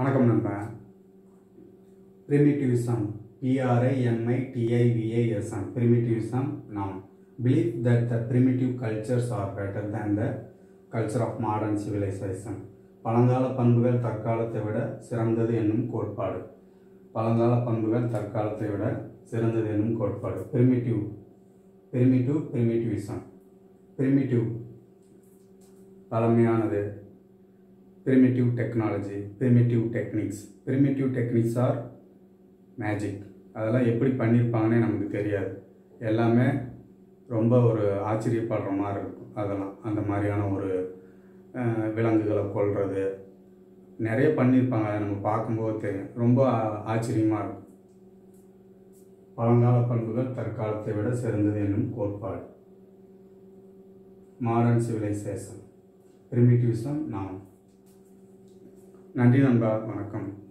வணக்கம் நண்பா பிரிமிட்டிவிசம் P-R-I-M-I-T-I-V-I-S-M Primitivism noun belief that the primitive cultures are better than the culture of modern civilization பழங்கால பண்புகள் தற்காலத்தை விட சிறந்தது என்னும் கோட்பாடு பழங்கால பண்புகள் தற்காலத்தை விட சிறந்தது என்னும் கோட்பாடு பிரிமிட்டிவ் பிரிமிட்டிவ் பிரிமிட்டிவிசம் பிரிமிட்டிவ் பழமையானது primitive technology primitive techniques primitive techniques are magic அதெல்லாம் எப்படி பண்ணியிருப்பாங்கன்னே நமக்கு தெரியாது எல்லாமே ரொம்ப ஒரு ஆச்சரியப்படுற மாதிரி இருக்கும் அதெல்லாம் அந்த மாதிரியான ஒரு அஹ், விலங்குகளை கொல்றது நிறைய பண்ணியிருப்பாங்க அதை நம்ம பார்க்கும்போது தெரியும் ரொம்ப ஆ- ஆச்சரியமா இருக்கும் பழங்கால பண்புகள் தற்காலத்தை விட சிறந்தது என்னும் கோட்பாடு மாடர்ன் சிவிலைசேஷன் பிரிமிட்டிவிசம் நாம் நன்றி நண்பா வணக்கம்